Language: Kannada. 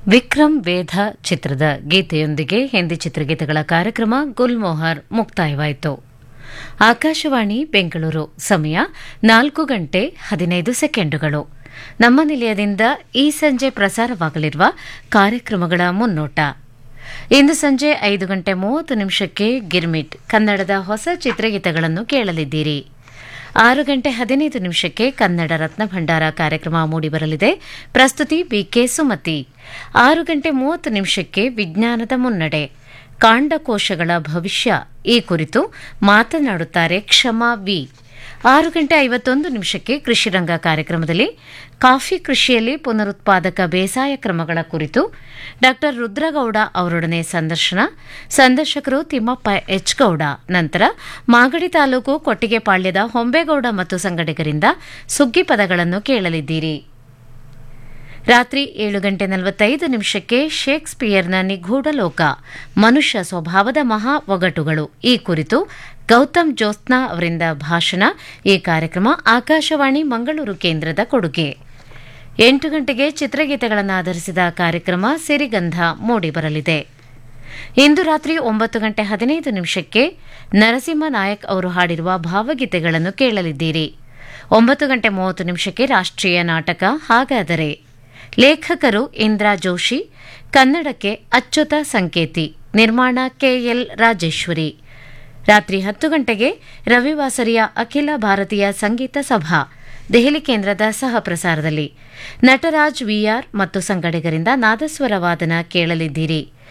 ವಿಕ್ರಮ್ ವೇಧ ಚಿತ್ರದ ಗೀತೆಯೊಂದಿಗೆ ಹಿಂದಿ ಚಿತ್ರಗೀತೆಗಳ ಕಾರ್ಯಕ್ರಮ ಗುಲ್ಮೋಹರ್ ಮುಕ್ತಾಯವಾಯಿತು ಆಕಾಶವಾಣಿ ಬೆಂಗಳೂರು ಸಮಯ ನಾಲ್ಕು ಗಂಟೆ ಹದಿನೈದು ಸೆಕೆಂಡುಗಳು ನಮ್ಮ ನಿಲಯದಿಂದ ಈ ಸಂಜೆ ಪ್ರಸಾರವಾಗಲಿರುವ ಕಾರ್ಯಕ್ರಮಗಳ ಮುನ್ನೋಟ ಇಂದು ಸಂಜೆ ಐದು ಗಂಟೆ ಮೂವತ್ತು ನಿಮಿಷಕ್ಕೆ ಗಿರ್ಮಿಟ್ ಕನ್ನಡದ ಹೊಸ ಚಿತ್ರಗೀತೆಗಳನ್ನು ಕೇಳಲಿದ್ದೀರಿ ಆರು ಗಂಟೆ ಹದಿನೈದು ನಿಮಿಷಕ್ಕೆ ಕನ್ನಡ ರತ್ನ ಭಂಡಾರ ಕಾರ್ಯಕ್ರಮ ಮೂಡಿಬರಲಿದೆ ಪ್ರಸ್ತುತಿ ಬಿಕೆ ಸುಮತಿ ಆರು ಗಂಟೆ ಮೂವತ್ತು ನಿಮಿಷಕ್ಕೆ ವಿಜ್ಞಾನದ ಮುನ್ನಡೆ ಕಾಂಡಕೋಶಗಳ ಭವಿಷ್ಯ ಈ ಕುರಿತು ಮಾತನಾಡುತ್ತಾರೆ ಕ್ಷಮಾ ವಿ ಆರು ಗಂಟೆ ಐವತ್ತೊಂದು ನಿಮಿಷಕ್ಕೆ ಕೃಷಿರಂಗ ಕಾರ್ಯಕ್ರಮದಲ್ಲಿ ಕಾಫಿ ಕೃಷಿಯಲ್ಲಿ ಪುನರುತ್ಪಾದಕ ಬೇಸಾಯ ಕ್ರಮಗಳ ಕುರಿತು ಡಾ ರುದ್ರಗೌಡ ಅವರೊಡನೆ ಸಂದರ್ಶನ ಸಂದರ್ಶಕರು ತಿಮ್ಮಪ್ಪ ಎಚ್ ಗೌಡ ನಂತರ ಮಾಗಡಿ ತಾಲೂಕು ಕೊಟ್ಟಿಗೆಪಾಳ್ಯದ ಹೊಂಬೇಗೌಡ ಮತ್ತು ಸಂಗಡಿಗರಿಂದ ಸುಗ್ಗಿ ಪದಗಳನ್ನು ಕೇಳಲಿದ್ದೀರಿ ರಾತ್ರಿ ಏಳು ಗಂಟೆ ನಲವತ್ತೈದು ನಿಮಿಷಕ್ಕೆ ಶೇಕ್ಸ್ಪಿಯರ್ನ ನಿಗೂಢ ಲೋಕ ಮನುಷ್ಯ ಸ್ವಭಾವದ ಮಹಾ ಒಗಟುಗಳು ಈ ಕುರಿತು ಗೌತಮ್ ಜ್ಯೋತ್ಸ್ನಾ ಅವರಿಂದ ಭಾಷಣ ಈ ಕಾರ್ಯಕ್ರಮ ಆಕಾಶವಾಣಿ ಮಂಗಳೂರು ಕೇಂದ್ರದ ಕೊಡುಗೆ ಎಂಟು ಗಂಟೆಗೆ ಚಿತ್ರಗೀತೆಗಳನ್ನು ಆಧರಿಸಿದ ಕಾರ್ಯಕ್ರಮ ಸಿರಿಗಂಧ ಮೂಡಿಬರಲಿದೆ ಇಂದು ರಾತ್ರಿ ಒಂಬತ್ತು ಗಂಟೆ ಹದಿನೈದು ನಿಮಿಷಕ್ಕೆ ನರಸಿಂಹ ನಾಯಕ್ ಅವರು ಹಾಡಿರುವ ಭಾವಗೀತೆಗಳನ್ನು ಕೇಳಲಿದ್ದೀರಿ ಒಂಬತ್ತು ಗಂಟೆ ಮೂವತ್ತು ನಿಮಿಷಕ್ಕೆ ರಾಷ್ಟ್ರೀಯ ನಾಟಕ ಹಾಗಾದರೆ ಲೇಖಕರು ಇಂದ್ರಾ ಜೋಶಿ ಕನ್ನಡಕ್ಕೆ ಅಚ್ಯುತ ಸಂಕೇತಿ ನಿರ್ಮಾಣ ಕೆಎಲ್ ರಾಜೇಶ್ವರಿ ರಾತ್ರಿ ಹತ್ತು ಗಂಟೆಗೆ ರವಿವಾಸರಿಯ ಅಖಿಲ ಭಾರತೀಯ ಸಂಗೀತ ಸಭಾ ದೆಹಲಿ ಕೇಂದ್ರದ ಸಹ ಪ್ರಸಾರದಲ್ಲಿ ನಟರಾಜ್ ವಿಆರ್ ಮತ್ತು ಸಂಗಡಿಗರಿಂದ ನಾದಸ್ವರ ವಾದನ ಕೇಳಲಿದ್ದೀರಿ